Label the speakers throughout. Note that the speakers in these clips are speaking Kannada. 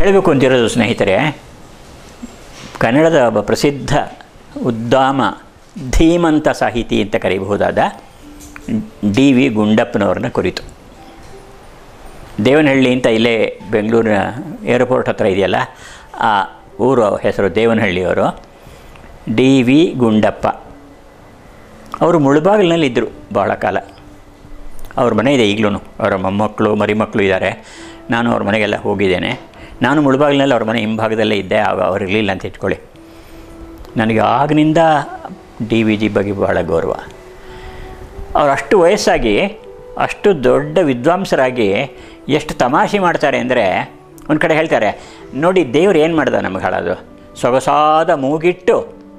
Speaker 1: ಹೇಳಬೇಕು ಅಂತಿರೋದು ಸ್ನೇಹಿತರೆ ಕನ್ನಡದ ಒಬ್ಬ ಪ್ರಸಿದ್ಧ ಉದ್ದಾಮ ಧೀಮಂತ ಸಾಹಿತಿ ಅಂತ ಕರೆಯಬಹುದಾದ ಡಿ ವಿ ಗುಂಡಪ್ಪನವ್ರನ್ನ ಕುರಿತು ದೇವನಹಳ್ಳಿ ಅಂತ ಇಲ್ಲೇ ಬೆಂಗಳೂರಿನ ಏರ್ಪೋರ್ಟ್ ಹತ್ರ ಇದೆಯಲ್ಲ ಆ ಊರು ಹೆಸರು ದೇವನಹಳ್ಳಿಯವರು ಡಿ ವಿ ಗುಂಡಪ್ಪ ಅವರು ಮುಳುಬಾಗಿಲಿನಲ್ಲಿ ಇದ್ದರು ಬಹಳ ಕಾಲ ಅವ್ರ ಮನೆ ಇದೆ ಈಗಲೂ ಅವರ ಮೊಮ್ಮಕ್ಕಳು ಮರಿಮಕ್ಕಳು ಇದ್ದಾರೆ ನಾನು ಅವ್ರ ಮನೆಗೆಲ್ಲ ಹೋಗಿದ್ದೇನೆ ನಾನು ಮುಳುಬಾಗಿಲಿನಲ್ಲಿ ಅವ್ರ ಮನೆ ಹಿಂಭಾಗದಲ್ಲೇ ಇದ್ದೆ ಆಗ ಅವ್ರು ಇರಲಿಲ್ಲ ಅಂತ ಇಟ್ಕೊಳ್ಳಿ ನನಗೆ ಆಗಿನಿಂದ ಡಿ ವಿ ಜಿ ಬಗ್ಗೆ ಬಹಳ ಗೌರವ ಅವ್ರು ಅಷ್ಟು ವಯಸ್ಸಾಗಿ ಅಷ್ಟು ದೊಡ್ಡ ವಿದ್ವಾಂಸರಾಗಿ ಎಷ್ಟು ತಮಾಷೆ ಮಾಡ್ತಾರೆ ಅಂದರೆ ಒಂದು ಕಡೆ ಹೇಳ್ತಾರೆ ನೋಡಿ ದೇವ್ರು ಏನು ಮಾಡ್ದ ನಮಗೆ ಹಾಳೋದು ಸೊಗಸಾದ ಮೂಗಿಟ್ಟು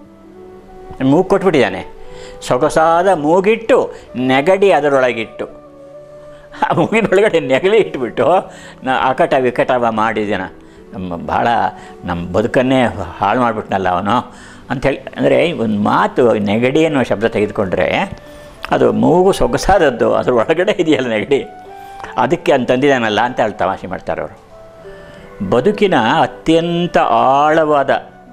Speaker 1: ಮೂಗು ಕೊಟ್ಬಿಟ್ಟಿದ್ದಾನೆ ಸೊಗಸಾದ ಮೂಗಿಟ್ಟು ನೆಗಡಿ ಅದರೊಳಗಿಟ್ಟು ಆ ಮೂಗಿನೊಳಗಡೆ ನೆಗಡಿ ಇಟ್ಬಿಟ್ಟು ನಾ ಅಕಟ ವಿಕಟವ ಮಾಡಿದ್ದಾನ ನಮ್ಮ ಭಾಳ ನಮ್ಮ ಬದುಕನ್ನೇ ಹಾಳು ಮಾಡಿಬಿಟ್ನಲ್ಲ ಅವನು ಅಂಥೇಳಿ ಅಂದರೆ ಒಂದು ಮಾತು ನೆಗಡಿ ಅನ್ನೋ ಶಬ್ದ ತೆಗೆದುಕೊಂಡ್ರೆ ಅದು ಮೂಗು ಸೊಗಸಾದದ್ದು ಅದ್ರ ಒಳಗಡೆ ಇದೆಯಲ್ಲ ನೆಗಡಿ ಅದಕ್ಕೆ ಅಂತಂದಿದ್ದಾನಲ್ಲ ಅಂತ ಹೇಳಿ ತಮಾಷೆ ಮಾಡ್ತಾರೆ ಅವರು ಬದುಕಿನ ಅತ್ಯಂತ ಆಳವಾದ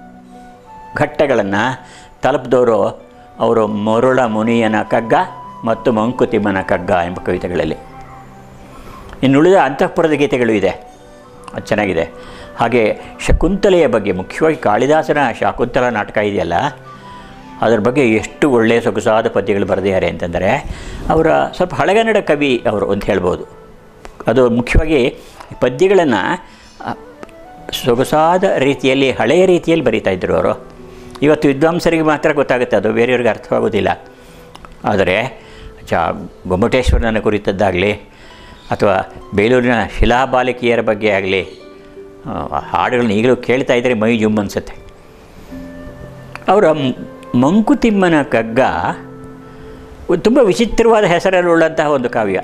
Speaker 1: ಘಟ್ಟಗಳನ್ನು ತಲುಪಿದವರು ಅವರು ಮರುಳ ಮುನಿಯನ ಕಗ್ಗ ಮತ್ತು ಮಂಕುತಿಮ್ಮನ ಕಗ್ಗ ಎಂಬ ಕವಿತೆಗಳಲ್ಲಿ ಇನ್ನುಳಿದ ಅಂತಃಪುರದ ಗೀತೆಗಳು ಇದೆ ಅದು ಚೆನ್ನಾಗಿದೆ ಹಾಗೆ ಶಕುಂತಲೆಯ ಬಗ್ಗೆ ಮುಖ್ಯವಾಗಿ ಕಾಳಿದಾಸನ ಶಾಕುಂತಲ ನಾಟಕ ಇದೆಯಲ್ಲ ಅದರ ಬಗ್ಗೆ ಎಷ್ಟು ಒಳ್ಳೆಯ ಸೊಗಸಾದ ಪದ್ಯಗಳು ಬರೆದಿದ್ದಾರೆ ಅಂತಂದರೆ ಅವರ ಸ್ವಲ್ಪ ಹಳೆಗನ್ನಡ ಕವಿ ಅವರು ಅಂತ ಹೇಳ್ಬೋದು ಅದು ಮುಖ್ಯವಾಗಿ ಪದ್ಯಗಳನ್ನು ಸೊಗಸಾದ ರೀತಿಯಲ್ಲಿ ಹಳೆಯ ರೀತಿಯಲ್ಲಿ ಬರೀತಾ ಇದ್ದರು ಅವರು ಇವತ್ತು ವಿದ್ವಾಂಸರಿಗೆ ಮಾತ್ರ ಗೊತ್ತಾಗುತ್ತೆ ಅದು ಬೇರೆಯವ್ರಿಗೆ ಅರ್ಥವಾಗೋದಿಲ್ಲ ಆದರೆ ಚ ಗೊಮ್ಮಟೇಶ್ವರನ ಕುರಿತದ್ದಾಗಲಿ ಅಥವಾ ಬೇಲೂರಿನ ಶಿಲಾಬಾಲಿಕೆಯರ ಬಗ್ಗೆ ಆಗಲಿ ಹಾಡುಗಳನ್ನ ಈಗಲೂ ಕೇಳ್ತಾ ಇದ್ದರೆ ಮೈ ಜುಮ್ ಅನಿಸುತ್ತೆ ಅವರ ಮಂಕುತಿಮ್ಮನ ಕಗ್ಗ ತುಂಬ ವಿಚಿತ್ರವಾದ ಹೆಸರನ್ನುಳ್ಳಂತಹ ಒಂದು ಕಾವ್ಯ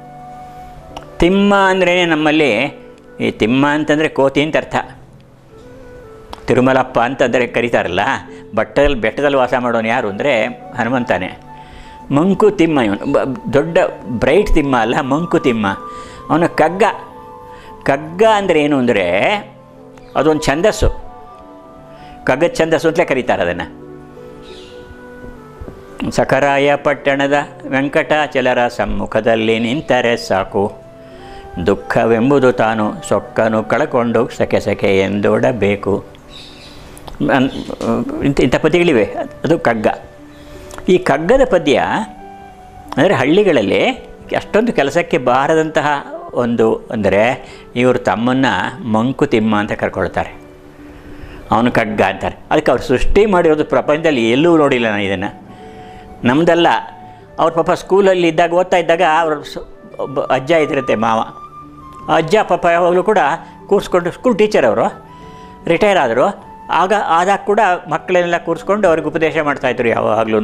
Speaker 1: ತಿಮ್ಮ ಅಂದ್ರೇ ನಮ್ಮಲ್ಲಿ ಈ ತಿಮ್ಮ ಅಂತಂದರೆ ಕೋತಿ ಅಂತ ಅರ್ಥ ತಿರುಮಲಪ್ಪ ಅಂತಂದರೆ ಕರೀತಾರಲ್ಲ ಬಟ್ಟದಲ್ಲಿ ಬೆಟ್ಟದಲ್ಲಿ ವಾಸ ಮಾಡೋನು ಯಾರು ಅಂದರೆ ಹನುಮಂತಾನೆ ಮಂಕು ತಿಮ್ಮ ಇವನು ಬ- ದೊಡ್ಡ ಬ್ರೈಟ್ ತಿಮ್ಮ ಅಲ್ಲ ಮಂಕು ತಿಮ್ಮ ಅವನ ಕಗ್ಗ ಕಗ್ಗ ಅಂದರೆ ಏನು ಅಂದರೆ ಅದೊಂದು ಛಂದಸ್ಸು ಕಗ್ಗದ ಛಂದಸ್ಸು ಅಂತಲೇ ಕರೀತಾರೆ ಅದನ್ನು ಸಖರಾಯ ಪಟ್ಟಣದ ವೆಂಕಟಾಚಲರ ಸಮ್ಮುಖದಲ್ಲಿ ನಿಂತರೆ ಸಾಕು ದುಃಖವೆಂಬುದು ತಾನು ಸೊಕ್ಕನು ಕಳಕೊಂಡು ಸೆಕೆ ಸೆಕೆ ಎಂದೋಡಬೇಕು ಅನ್- ಇಂಥ ಇಂಥ ಪದ್ಯಗಳಿವೆ ಅದು ಕಗ್ಗ ಈ ಕಗ್ಗದ ಪದ್ಯ ಅಂದರೆ ಹಳ್ಳಿಗಳಲ್ಲಿ ಅಷ್ಟೊಂದು ಕೆಲಸಕ್ಕೆ ಬಾರದಂತಹ ಒಂದು ಅಂದರೆ ಇವರು ತಮ್ಮನ್ನು ಮಂಕುತಿಮ್ಮ ಅಂತ ಕರ್ಕೊಳ್ತಾರೆ ಅವನು ಕಗ್ಗ ಅಂತಾರೆ ಅದಕ್ಕೆ ಅವ್ರು ಸೃಷ್ಟಿ ಮಾಡಿರೋದು ಪ್ರಪಂಚದಲ್ಲಿ ಎಲ್ಲೂ ನೋಡಿಲ್ಲ ನಾನು ಇದನ್ನು ನಮ್ಮದಲ್ಲ ಅವ್ರ ಪಾಪ ಸ್ಕೂಲಲ್ಲಿ ಇದ್ದಾಗ ಓದ್ತಾ ಇದ್ದಾಗ ಅವ್ರ ಸ- ಒಬ್ಬ ಅಜ್ಜ ಇದಿರುತ್ತೆ ಮಾವ ಆ ಅಜ್ಜ ಪಾಪ ಯಾವಾಗಲೂ ಕೂಡ ಕೂರಿಸ್ಕೊಂಡು ಸ್ಕೂಲ್ ಟೀಚರ್ ಅವರು ರಿಟೈರ್ ಆದರು ಆಗ ಆದಾಗ ಕೂಡ ಮಕ್ಕಳನ್ನೆಲ್ಲ ಕೂರಿಸ್ಕೊಂಡು ಅವ್ರಿಗೆ ಉಪದೇಶ ಮಾಡ್ತಾಯಿದ್ರು ಯಾವಾಗಲೂ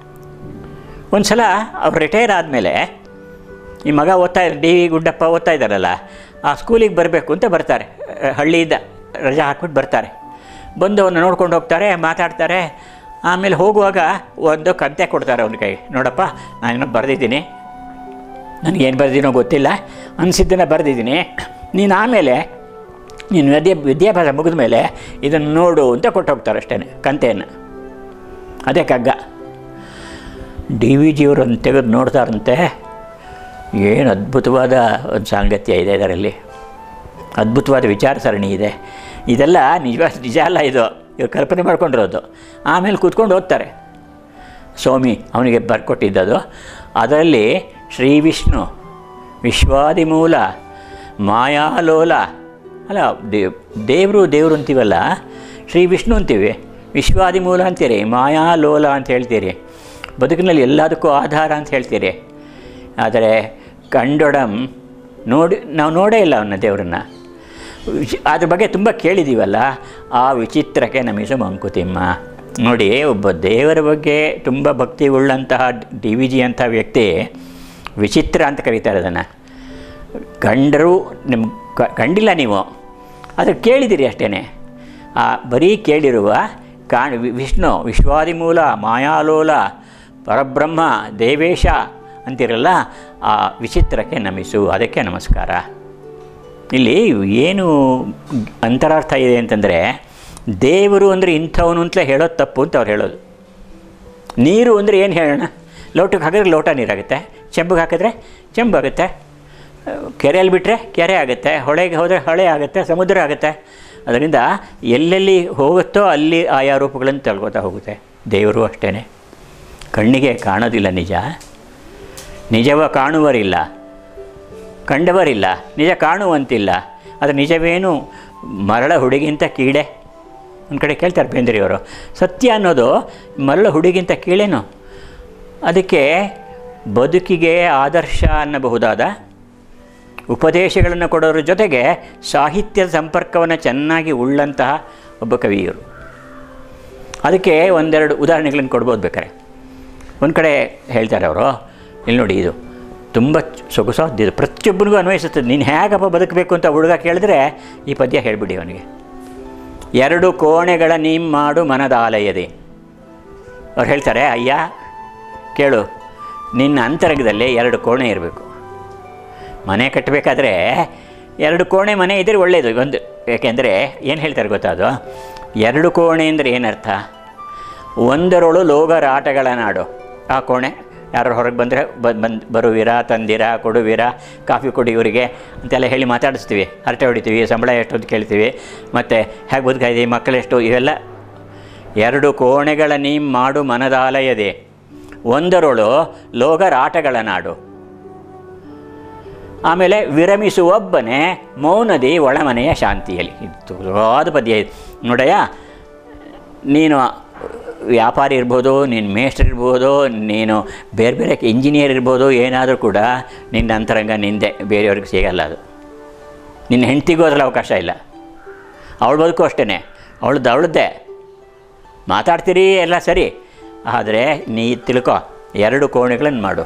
Speaker 1: ಒಂದು ಸಲ ಅವ್ರು ರಿಟೈರ್ ಆದಮೇಲೆ ಈ ಮಗ ಓದ್ತಾ ಡಿ ವಿ ಗುಡ್ಡಪ್ಪ ಓದ್ತಾ ಇದ್ದಾರಲ್ಲ ಆ ಸ್ಕೂಲಿಗೆ ಬರಬೇಕು ಅಂತ ಬರ್ತಾರೆ ಅಹ್, ಹಳ್ಳಿಯಿಂದ ರಜಾ ಹಾಕ್ಬಿಟ್ಟು ಬರ್ತಾರೆ ಬಂದು ಅವನ್ನ ನೋಡ್ಕೊಂಡು ಹೋಗ್ತಾರೆ ಮಾತಾಡ್ತಾರೆ ಆಮೇಲೆ ಹೋಗುವಾಗ ಒಂದು ಕಂತೆ ಕೊಡ್ತಾರೆ ಅವನ ಕೈ ನೋಡಪ್ಪ ನಾನೇನೋ ಬರೆದಿದ್ದೀನಿ ನನಗೇನು ಬರೆದಿನೋ ಗೊತ್ತಿಲ್ಲ ಅನಿಸಿದ್ದನ್ನು ಬರೆದಿದ್ದೀನಿ ನೀನು ಆಮೇಲೆ ನೀನು ವಿದ್ಯಾ ವಿದ್ಯಾಭ್ಯಾಸ ಮುಗಿದ ಮೇಲೆ ಇದನ್ನು ನೋಡು ಅಂತ ಕೊಟ್ಟು ಹೋಗ್ತಾರೆ ಅಷ್ಟೇ ಕಂತೆಯನ್ನು ಅದೇ ಕಗ್ಗ ಡಿ ವಿ ಜಿಯವರನ್ನು ತೆಗೆದು ನೋಡ್ತಾರಂತೆ ಏನು ಅದ್ಭುತವಾದ ಒಂದು ಸಾಂಗತ್ಯ ಇದೆ ಇದರಲ್ಲಿ ಅದ್ಭುತವಾದ ವಿಚಾರ ಸರಣಿ ಇದೆ ಇದೆಲ್ಲ ನಿಜ ನಿಜ ಅಲ್ಲ ಇದು ಇವ್ರು ಕಲ್ಪನೆ ಮಾಡ್ಕೊಂಡಿರೋದು ಆಮೇಲೆ ಕೂತ್ಕೊಂಡು ಓದ್ತಾರೆ ಸ್ವಾಮಿ ಅವನಿಗೆ ಬರ್ಕೊಟ್ಟಿದ್ದದು ಅದರಲ್ಲಿ ಶ್ರೀ ವಿಷ್ಣು ವಿಶ್ವಾದಿಮೂಲ ಮಾಯಾಲೋಲ ಅಲ್ಲ ದೇವ್ ದೇವರು ದೇವರು ಅಂತೀವಲ್ಲ ಶ್ರೀ ವಿಷ್ಣು ಅಂತೀವಿ ವಿಶ್ವಾದಿಮೂಲ ಅಂತೀರಿ ಮಾಯಾಲೋಲ ಅಂತ ಹೇಳ್ತೀರಿ ಬದುಕಿನಲ್ಲಿ ಎಲ್ಲದಕ್ಕೂ ಆಧಾರ ಅಂತ ಹೇಳ್ತೀರಿ ಆದರೆ ಕಂಡೊಡಂ ನೋಡಿ ನಾವು ನೋಡೇ ಇಲ್ಲ ಅವನ್ನ ದೇವರನ್ನ ವಿಚಿ- ಅದ್ರ ಬಗ್ಗೆ ತುಂಬ ಕೇಳಿದ್ದೀವಲ್ಲ ಆ ವಿಚಿತ್ರಕ್ಕೆ ನಮಿಸು ಮಂಕುತಿಮ್ಮ ನೋಡಿ ಒಬ್ಬ ದೇವರ ಬಗ್ಗೆ ತುಂಬ ಭಕ್ತಿ ಉಳ್ಳಂತಹ ಡಿ ವಿ ಜಿ ಅಂಥ ವ್ಯಕ್ತಿ ವಿಚಿತ್ರ ಅಂತ ಕರೀತಾರೆ ಅದನ್ನು ಕಂಡರೂ ನಿಮ್ಮ ಕ- ಕಂಡಿಲ್ಲ ನೀವು ಅದು ಕೇಳಿದ್ದೀರಿ ಅಷ್ಟೇ ಆ ಬರೀ ಕೇಳಿರುವ ಕಾಣ ವಿ- ವಿಷ್ಣು ವಿಶ್ವಾದಿಮೂಲ ಮಾಯಾಲೋಲ ಪರಬ್ರಹ್ಮ ದೇವೇಶ ಅಂತಿರಲ್ಲ ಆ ವಿಚಿತ್ರಕ್ಕೆ ನಮಿಸು ಅದಕ್ಕೆ ನಮಸ್ಕಾರ ಇಲ್ಲಿ ಏನು ಅಂತರಾರ್ಥ ಇದೆ ಅಂತಂದರೆ ದೇವರು ಅಂದರೆ ಇಂಥವನು ಅಂತಲೇ ಹೇಳೋದು ತಪ್ಪು ಅಂತ ಅವ್ರು ಹೇಳೋದು ನೀರು ಅಂದರೆ ಏನು ಹೇಳೋಣ ಲೋಟಕ್ಕೆ ಹಾಕಿದ್ರೆ ಲೋಟ ನೀರಾಗುತ್ತೆ ಚೆಂಬಿಗೆ ಹಾಕಿದ್ರೆ ಚೆಂಬು ಆಗುತ್ತೆ ಕೆರೆಯಲ್ಲಿ ಬಿಟ್ಟರೆ ಕೆರೆ ಆಗುತ್ತೆ ಹೊಳೆಗೆ ಹೋದರೆ ಹೊಳೆ ಆಗುತ್ತೆ ಸಮುದ್ರ ಆಗುತ್ತೆ ಅದರಿಂದ ಎಲ್ಲೆಲ್ಲಿ ಹೋಗುತ್ತೋ ಅಲ್ಲಿ ಆಯಾ ರೂಪಗಳನ್ನು ತಳ್ಕೋತಾ ಹೋಗುತ್ತೆ ದೇವರು ಅಷ್ಟೇ ಕಣ್ಣಿಗೆ ಕಾಣೋದಿಲ್ಲ ನಿಜ ನಿಜವ ಕಾಣುವರಿಲ್ಲ ಕಂಡವರಿಲ್ಲ ನಿಜ ಕಾಣುವಂತಿಲ್ಲ ಅದು ನಿಜವೇನು ಮರಳ ಹುಡುಗಿಂತ ಕೀಡೆ ಒಂದು ಕಡೆ ಕೇಳ್ತಾರೆ ಬೇಂದ್ರಿಯವರು ಸತ್ಯ ಅನ್ನೋದು ಮರಳ ಹುಡುಗಿಂತ ಕೀಳೇನು ಅದಕ್ಕೆ ಬದುಕಿಗೆ ಆದರ್ಶ ಅನ್ನಬಹುದಾದ ಉಪದೇಶಗಳನ್ನು ಕೊಡೋರ ಜೊತೆಗೆ ಸಾಹಿತ್ಯದ ಸಂಪರ್ಕವನ್ನು ಚೆನ್ನಾಗಿ ಉಳ್ಳಂತಹ ಒಬ್ಬ ಕವಿಯರು ಅದಕ್ಕೆ ಒಂದೆರಡು ಉದಾಹರಣೆಗಳನ್ನು ಕೊಡ್ಬೋದು ಬೇಕಾರೆ ಒಂದು ಕಡೆ ಹೇಳ್ತಾರೆ ಅವರು ಇಲ್ಲಿ ನೋಡಿ ಇದು ತುಂಬ ಸೊಗಸಾದ್ದು ಪ್ರತಿಯೊಬ್ಬನಿಗೂ ಅನ್ವಯಿಸುತ್ತದೆ ನೀನು ಹೇಗಪ್ಪ ಬದುಕಬೇಕು ಅಂತ ಹುಡುಗ ಕೇಳಿದ್ರೆ ಈ ಪದ್ಯ ಹೇಳಿಬಿಡಿ ಅವನಿಗೆ ಎರಡು ಕೋಣೆಗಳ ನೀಂ ಮಾಡು ಮನದಾಲಯದೆ ಅವ್ರು ಹೇಳ್ತಾರೆ ಅಯ್ಯ ಕೇಳು ನಿನ್ನ ಅಂತರಂಗದಲ್ಲಿ ಎರಡು ಕೋಣೆ ಇರಬೇಕು ಮನೆ ಕಟ್ಟಬೇಕಾದ್ರೆ ಎರಡು ಕೋಣೆ ಮನೆ ಇದ್ದರೆ ಒಳ್ಳೆಯದು ಒಂದು ಏಕೆಂದರೆ ಏನು ಹೇಳ್ತಾರೆ ಗೊತ್ತಾ ಅದು ಎರಡು ಕೋಣೆ ಅಂದರೆ ಏನರ್ಥ ಒಂದರೊಳು ಲೋಗರಾಟಗಳ ನಾಡು ಆ ಕೋಣೆ ಯಾರು ಹೊರಗೆ ಬಂದರೆ ಬಂದು ಬರುವಿರಾ ತಂದಿರಾ ಕೊಡುವಿರಾ ಕಾಫಿ ಕೊಡಿ ಇವರಿಗೆ ಅಂತೆಲ್ಲ ಹೇಳಿ ಮಾತಾಡಿಸ್ತೀವಿ ಹರಟೆ ಹೊಡಿತೀವಿ ಸಂಬಳ ಎಷ್ಟು ಅಂತ ಕೇಳ್ತೀವಿ ಮತ್ತು ಹೇಗೆ ಬದುಕ್ತಾ ಇದ್ದೀವಿ ಮಕ್ಕಳೆಷ್ಟು ಇವೆಲ್ಲ ಎರಡು ಕೋಣೆಗಳ ನೀಂ ಮಾಡು ಮನದಾಲಯದೆ ಒಂದರೊಳು ಲೋಗರಾಟಗಳ ನಾಡು ಆಮೇಲೆ ವಿರಮಿಸುವೊಬ್ಬನೇ ಮೌನದಿ ಒಳಮನೆಯ ಶಾಂತಿಯಲ್ಲಿ ಇದು ತುಳವಾದ ಪದ್ಯ ಇದು ನೋಡಯ್ಯ ನೀನು ವ್ಯಾಪಾರಿ ಇರ್ಬೋದು ನೀನು ಮೇಸ್ಟ್ರ್ ಇರ್ಬೋದು ನೀನು ಬೇರೆ ಬೇರೆ ಇಂಜಿನಿಯರ್ ಇರ್ಬೋದು ಏನಾದರೂ ಕೂಡ ನಿನ್ನ ಅಂತರಂಗ ನಿಂದೆ ಬೇರೆಯವ್ರಿಗೆ ಸಿಗಲ್ಲ ಅದು ನಿನ್ನ ಹೆಂಡ್ತಿಗೂ ಅದರಲ್ಲಿ ಅವಕಾಶ ಇಲ್ಲ ಅವಳು ಬದುಕು ಅಷ್ಟೇ ಅವಳದ್ದು ಅವಳದ್ದೇ ಮಾತಾಡ್ತೀರಿ ಎಲ್ಲ ಸರಿ ಆದರೆ ನೀ ತಿಳ್ಕೊ ಎರಡು ಕೋಣೆಗಳನ್ನು ಮಾಡು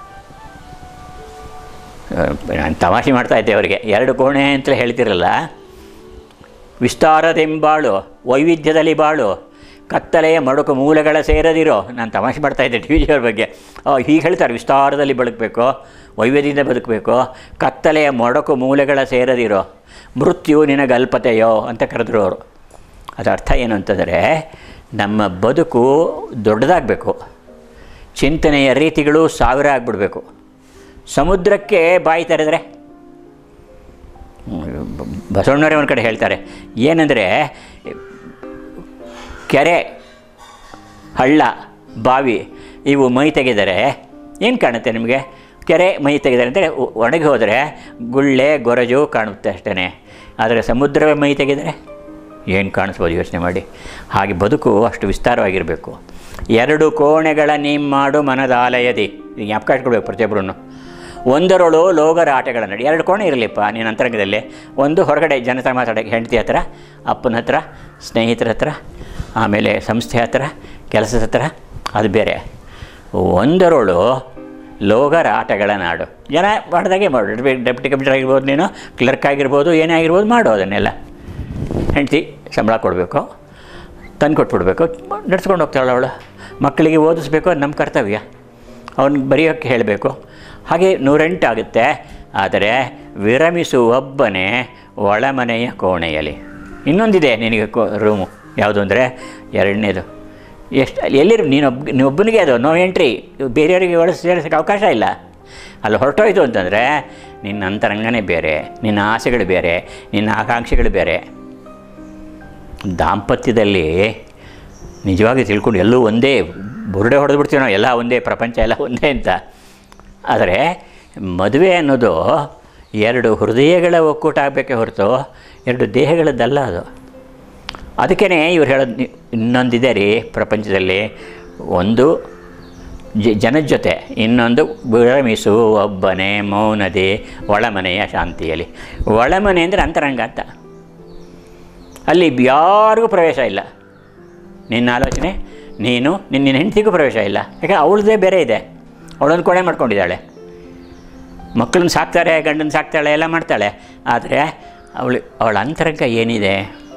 Speaker 1: ನಾನು ತಮಾಷೆ ಮಾಡ್ತಾ ಇದ್ದೆ ಅವರಿಗೆ ಎರಡು ಕೋಣೆ ಅಂತಲೇ ಹೇಳ್ತಿರಲ್ಲ ವಿಸ್ತಾರದೆಂಬಾಳು ವೈವಿಧ್ಯದಲ್ಲಿ ಬಾಳು ಕತ್ತಲೆಯ ಮಡುಕು ಮೂಲೆಗಳ ಸೇರದಿರೋ ನಾನು ತಮಾಷೆ ಮಾಡ್ತಾ ಇದ್ದೆ ಟಿ ವಿಜಿಯವ್ರ ಬಗ್ಗೆ ಹೀಗೆ ಹೇಳ್ತಾರೆ ವಿಸ್ತಾರದಲ್ಲಿ ಬದುಕಬೇಕು ವೈವಿಧ್ಯದಿಂದ ಬದುಕಬೇಕು ಕತ್ತಲೆಯ ಮೊಡಕು ಮೂಲೆಗಳ ಸೇರದಿರೋ ಮೃತ್ಯು ನಿನಗಲ್ಪತೆಯೋ ಅಂತ ಕರೆದ್ರು ಅವರು ಅದರ ಅರ್ಥ ಏನು ಅಂತಂದರೆ ನಮ್ಮ ಬದುಕು ದೊಡ್ಡದಾಗಬೇಕು ಚಿಂತನೆಯ ರೀತಿಗಳು ಸಾವಿರ ಆಗಿಬಿಡ್ಬೇಕು ಸಮುದ್ರಕ್ಕೆ ಬಾಯಿ ತೆರೆದರೆ ಬಸವಣ್ಣವರೇ ಒಂದು ಕಡೆ ಹೇಳ್ತಾರೆ ಏನಂದರೆ ಕೆರೆ ಹಳ್ಳ ಬಾವಿ ಇವು ಮೈ ತೆಗೆದರೆ ಏನು ಕಾಣುತ್ತೆ ನಿಮಗೆ ಕೆರೆ ಮೈ ತೆಗೆದರೆ ಅಂದರೆ ಒಣಗಿ ಹೋದರೆ ಗುಳ್ಳೆ ಗೊರಜು ಕಾಣುತ್ತೆ ಅಷ್ಟೇ ಆದರೆ ಸಮುದ್ರವೇ ಮೈ ತೆಗೆದರೆ ಏನು ಕಾಣಿಸ್ಬೋದು ಯೋಚನೆ ಮಾಡಿ ಹಾಗೆ ಬದುಕು ಅಷ್ಟು ವಿಸ್ತಾರವಾಗಿರಬೇಕು ಎರಡು ಕೋಣೆಗಳ ನೀಂ ಮಾಡು ಮನದಾಲಯದಿ ಜ್ಞಾಪಕ ಇಟ್ಕೊಳ್ಬೇಕು ಪ್ರತಿಯೊಬ್ಬರೂ ಒಂದರೊಳು ಲೋಗರ ಆಟಗಳ ನಡಿ ಎರಡು ಕೋಣೆ ಇರಲಿಪ್ಪ ನೀನು ಅಂತರಂಗದಲ್ಲಿ ಒಂದು ಹೊರಗಡೆ ಜನತ ಮಾತಾಡೋಕ್ಕೆ ಹೆಂಡತಿ ಹತ್ರ ಅಪ್ಪನ ಹತ್ರ ಸ್ನೇಹಿತರ ಹತ್ರ ಆಮೇಲೆ ಸಂಸ್ಥೆ ಹತ್ರ ಕೆಲಸದ ಹತ್ರ ಅದು ಬೇರೆ ಒಂದರೊಳು ಲೋಗರ ಆಟಗಳ ನಾಡು ಜನ ಮಾಡಿದಾಗೆ ಮಾಡು ಡೆಪ್ಟಿ ಕಮಿಷನರ್ ಆಗಿರ್ಬೋದು ನೀನು ಕ್ಲರ್ಕ್ ಆಗಿರ್ಬೋದು ಏನೇ ಆಗಿರ್ಬೋದು ಮಾಡು ಅದನ್ನೆಲ್ಲ ಹೆಂಡ್ತಿ ಸಂಬಳ ಕೊಡಬೇಕು ತಂದು ಕೊಟ್ಬಿಡ್ಬೇಕು ನಡ್ಸ್ಕೊಂಡು ಹೋಗ್ತಾಳೆ ಅವಳು ಮಕ್ಕಳಿಗೆ ಓದಿಸ್ಬೇಕು ಅದು ನಮ್ಮ ಕರ್ತವ್ಯ ಅವ್ನಿಗೆ ಬರೆಯೋಕ್ಕೆ ಹೇಳಬೇಕು ಹಾಗೆ ನೂರೆಂಟಾಗುತ್ತೆ ಆದರೆ ವಿರಮಿಸುವೊಬ್ಬನೇ ಒಳಮನೆಯ ಕೋಣೆಯಲ್ಲಿ ಇನ್ನೊಂದಿದೆ ನಿನಗೆ ಕೋ ರೂಮು ಯಾವುದು ಅಂದರೆ ಎರಡನೇದು ಎಷ್ಟು ಅಲ್ಲಿ ಎಲ್ಲಿರು ನೀನೊಬ್ಬ ನೀನೊಬ್ಬನಿಗೆ ಅದು ನೋ ಎಂಟ್ರಿ ಬೇರೆಯವರಿಗೆ ಒಳ ಸೇರಿಸೋಕ್ಕೆ ಅವಕಾಶ ಇಲ್ಲ ಅಲ್ಲಿ ಹೊರಟೋಯ್ತು ಅಂತಂದರೆ ನಿನ್ನ ಅಂತರಂಗನೇ ಬೇರೆ ನಿನ್ನ ಆಸೆಗಳು ಬೇರೆ ನಿನ್ನ ಆಕಾಂಕ್ಷೆಗಳು ಬೇರೆ ದಾಂಪತ್ಯದಲ್ಲಿ ನಿಜವಾಗಿ ತಿಳ್ಕೊಂಡು ಎಲ್ಲೂ ಒಂದೇ ಬುರುಡೆ ಹೊಡೆದು ಬಿಡ್ತೀವಿ ನಾವು ಎಲ್ಲ ಒಂದೇ ಪ್ರಪಂಚ ಎಲ್ಲ ಒಂದೇ ಅಂತ ಆದರೆ ಮದುವೆ ಅನ್ನೋದು ಎರಡು ಹೃದಯಗಳ ಒಕ್ಕೂಟ ಆಗಬೇಕೇ ಹೊರತು ಎರಡು ದೇಹಗಳದ್ದಲ್ಲ ಅದು ಅದಕ್ಕೇ ಇವ್ರು ಹೇಳೋದು ನಿ- ಇನ್ನೊಂದಿದೆ ರೀ ಪ್ರಪಂಚದಲ್ಲಿ ಒಂದು ಜ ಜನದ ಜೊತೆ ಇನ್ನೊಂದು ವಿರಮಿಸು ಒಬ್ಬನೇ ಮೌನದೆ ಒಳಮನೆಯ ಶಾಂತಿಯಲ್ಲಿ ಒಳಮನೆ ಅಂದರೆ ಅಂತರಂಗ ಅಂತ ಅಲ್ಲಿ ಯಾರಿಗೂ ಪ್ರವೇಶ ಇಲ್ಲ ನಿನ್ನ ಆಲೋಚನೆ ನೀನು ನಿನ್ನ ನಿನ್ನ ಹೆಂಡತಿಗೂ ಪ್ರವೇಶ ಇಲ್ಲ ಯಾಕೆ ಅವಳದೇ ಬೇರೆ ಇದೆ ಅವಳೊಂದು ಕೊಡೆ ಮಾಡ್ಕೊಂಡಿದ್ದಾಳೆ ಮಕ್ಕಳನ್ನ ಸಾಕ್ತಾರೆ ಗಂಡನ ಸಾಕ್ತಾಳೆ ಎಲ್ಲ ಮಾಡ್ತಾಳೆ ಆದರೆ ಅವಳು ಅವಳ ಅಂತರಂಗ ಏನಿದೆ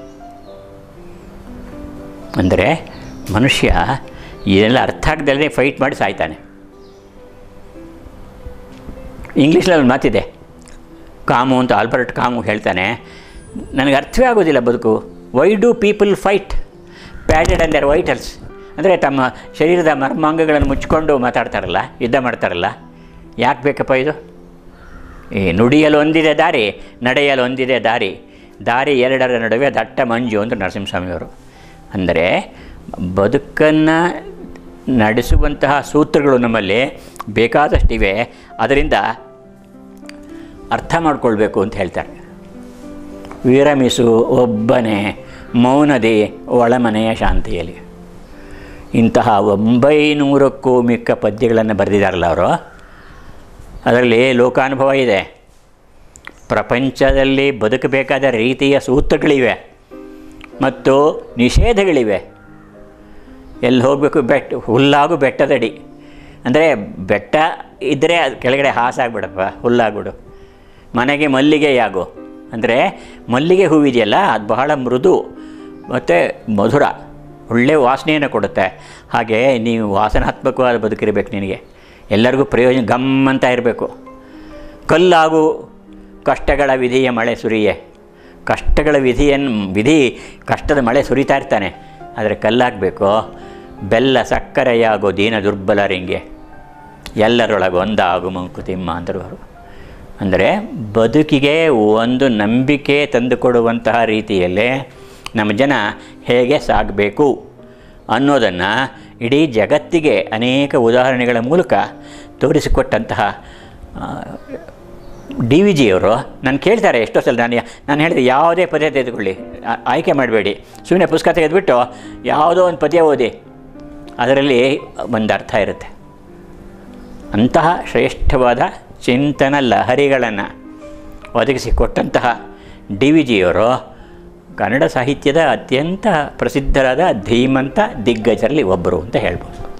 Speaker 1: ಅಂದರೆ ಮನುಷ್ಯ ಇದೆಲ್ಲ ಅರ್ಥ ಆಗದಲ್ಲೇ ಫೈಟ್ ಮಾಡಿ ಸಾಯ್ತಾನೆ ಇಂಗ್ಲೀಷ್ನಲ್ಲಿ ಒಂದು ಮಾತಿದೆ ಕಾಮು ಅಂತ ಆಲ್ಬರ್ಟ್ ಕಾಮು ಹೇಳ್ತಾನೆ ನನಗೆ ಅರ್ಥವೇ ಆಗೋದಿಲ್ಲ ಬದುಕು why do people fight padded and their vitals ಅಂದರೆ ತಮ್ಮ ಶರೀರದ ಮರ್ಮಾಂಗಗಳನ್ನು ಮುಚ್ಕೊಂಡು ಮಾತಾಡ್ತಾರಲ್ಲ ಯುದ್ಧ ಮಾಡ್ತಾರಲ್ಲ ಯಾಕೆ ಬೇಕಪ್ಪ ಇದು ಈ ನುಡಿಯಲು ಒಂದಿದೆ ದಾರಿ ನಡೆಯಲು ಒಂದಿದೆ ದಾರಿ ದಾರಿ ಎರಡರ ನಡುವೆ ದಟ್ಟ ಮಂಜು ಅಂತ ನರಸಿಂಹಸ್ವಾಮಿಯವರು ಅಂದರೆ ಬದುಕನ್ನು ನಡೆಸುವಂತಹ ಸೂತ್ರಗಳು ನಮ್ಮಲ್ಲಿ ಬೇಕಾದಷ್ಟಿವೆ ಅದರಿಂದ ಅರ್ಥ ಮಾಡಿಕೊಳ್ಬೇಕು ಅಂತ ಹೇಳ್ತಾರೆ ವಿರಮಿಸು ಒಬ್ಬನೇ ಮೌನದಿ ಒಳಮನೆಯ ಶಾಂತಿಯಲ್ಲಿ ಇಂತಹ ಒಂಬೈನೂರಕ್ಕೂ ಮಿಕ್ಕ ಪದ್ಯಗಳನ್ನು ಬರೆದಿದ್ದಾರಲ್ಲ ಅವರು ಅದರಲ್ಲಿ ಲೋಕಾನುಭವ ಇದೆ ಪ್ರಪಂಚದಲ್ಲಿ ಬದುಕಬೇಕಾದ ರೀತಿಯ ಸೂತ್ರಗಳಿವೆ ಮತ್ತು ನಿಷೇಧಗಳಿವೆ ಎಲ್ಲಿ ಹೋಗಬೇಕು ಬೆಟ್ಟ ಹುಲ್ಲಾಗು ಬೆಟ್ಟದಡಿ ಅಂದರೆ ಬೆಟ್ಟ ಇದ್ದರೆ ಅದು ಕೆಳಗಡೆ ಹಾಸಾಗ್ಬಿಡಪ್ಪ ಹುಲ್ಲಾಗ್ಬಿಡು ಮನೆಗೆ ಮಲ್ಲಿಗೆಯಾಗು ಅಂದರೆ ಮಲ್ಲಿಗೆ ಹೂವಿದೆಯಲ್ಲ ಅದು ಬಹಳ ಮೃದು ಮತ್ತು ಮಧುರ ಒಳ್ಳೆಯ ವಾಸನೆಯನ್ನು ಕೊಡುತ್ತೆ ಹಾಗೆ ನೀವು ವಾಸನಾತ್ಮಕವಾದ ಬದುಕಿರಬೇಕು ನಿನಗೆ ಎಲ್ಲರಿಗೂ ಪ್ರಯೋಜನ ಗಮ್ ಅಂತ ಇರಬೇಕು ಕಲ್ಲಾಗು ಕಷ್ಟಗಳ ವಿಧಿಯ ಮಳೆ ಸುರಿಯೇ ಕಷ್ಟಗಳ ವಿಧಿಯನ್ನು ವಿಧಿ ಕಷ್ಟದ ಮಳೆ ಸುರಿತಾ ಇರ್ತಾನೆ ಆದರೆ ಕಲ್ಲಾಗಬೇಕು ಬೆಲ್ಲ ಸಕ್ಕರೆಯಾಗೋ ದೀನ ದುರ್ಬಲರಿಂಗೆ ಎಲ್ಲರೊಳಗೆ ಒಂದಾಗು ಮಂಕುತಿಮ್ಮ ಅಂದರು ಅವರು ಅಂದರೆ ಬದುಕಿಗೆ ಒಂದು ನಂಬಿಕೆ ತಂದುಕೊಡುವಂತಹ ರೀತಿಯಲ್ಲೇ ನಮ್ಮ ಜನ ಹೇಗೆ ಸಾಗಬೇಕು ಅನ್ನೋದನ್ನು ಇಡೀ ಜಗತ್ತಿಗೆ ಅನೇಕ ಉದಾಹರಣೆಗಳ ಮೂಲಕ ತೋರಿಸಿಕೊಟ್ಟಂತಹ ಡಿ ವಿ ಜಿಯವರು ನಾನು ಕೇಳ್ತಾರೆ ಎಷ್ಟೋ ಸಲ ನಾನು ನಾನು ಹೇಳಿದೆ ಯಾವುದೇ ಪದ್ಯ ತೆಗೆದುಕೊಳ್ಳಿ ಆ- ಆಯ್ಕೆ ಮಾಡಬೇಡಿ ಸುಮ್ಮನೆ ಪುಸ್ತಕ ತೆಗೆದುಬಿಟ್ಟು ಯಾವುದೋ ಒಂದು ಪದ್ಯ ಓದಿ ಅದರಲ್ಲಿ ಒಂದು ಅರ್ಥ ಇರುತ್ತೆ ಅಂತಹ ಶ್ರೇಷ್ಠವಾದ ಚಿಂತನ ಲಹರಿಗಳನ್ನು ಒದಗಿಸಿಕೊಟ್ಟಂತಹ ಡಿ ವಿ ಜಿಯವರು ಕನ್ನಡ ಸಾಹಿತ್ಯದ ಅತ್ಯಂತ ಪ್ರಸಿದ್ಧರಾದ ಧೀಮಂತ ದಿಗ್ಗಜರಲ್ಲಿ ಒಬ್ಬರು ಅಂತ ಹೇಳ್ಬೋದು